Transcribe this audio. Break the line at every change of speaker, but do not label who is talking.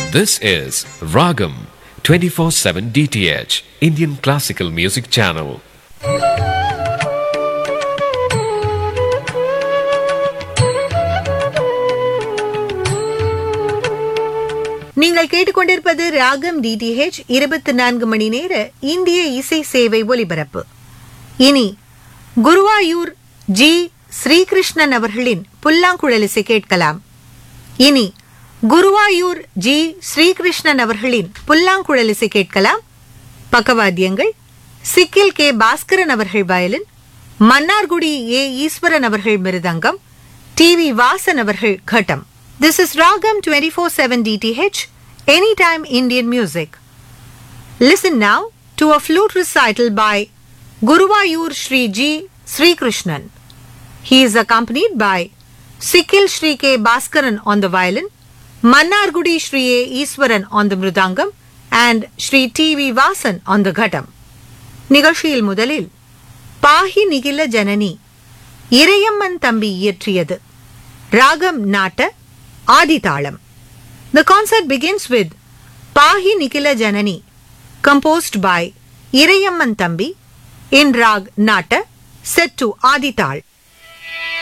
This is Ragam 24/7 DTH Indian Classical Music Channel.
நீங்கள் கேட்டுக்கொண்டிருப்பது ராகம் டிடிஹெச் இருபத்தி நான்கு மணி நேர இந்திய இசை சேவை ஒலிபரப்பு இனி குருவாயூர் ஜி ஸ்ரீகிருஷ்ணன் அவர்களின் புல்லாங்குழல் இசை கேட்கலாம் இனி குருவாயூர் ஜி ஸ்ரீகிருஷ்ணன் அவர்களின் புல்லாங்குழல் இசை கேட்கலாம் பக்கவாத்தியங்கள் சிக்கில் கே பாஸ்கரன் அவர்கள் வயலின் மன்னார்குடி ஏ ஈஸ்வரன் அவர்கள் மிருதங்கம் டி வி வாசன் அவர்கள் கட்டம் this is Raagam twenty four seven DTH any time Indian music Listen now to a flute recital by Guruvayur Sri G. Sri Krishnan. He is accompanied by Sikil Sri K. Bhaskaran on the violin, Mannargudi Sri A. Iswaran on the mridangam, and Sri T. V. Vasan on the ghatam. நிகழ்ச்சியில் முதலில் பாஹி நிகில ஜனனி இறையம்மன் தம்பி இயற்றியது ராகம் நாட்ட ஆதிதாளம் The concert begins with Pahi Nikila Janani, composed by Irayamman Thambi in Rag Nata, set to Adital.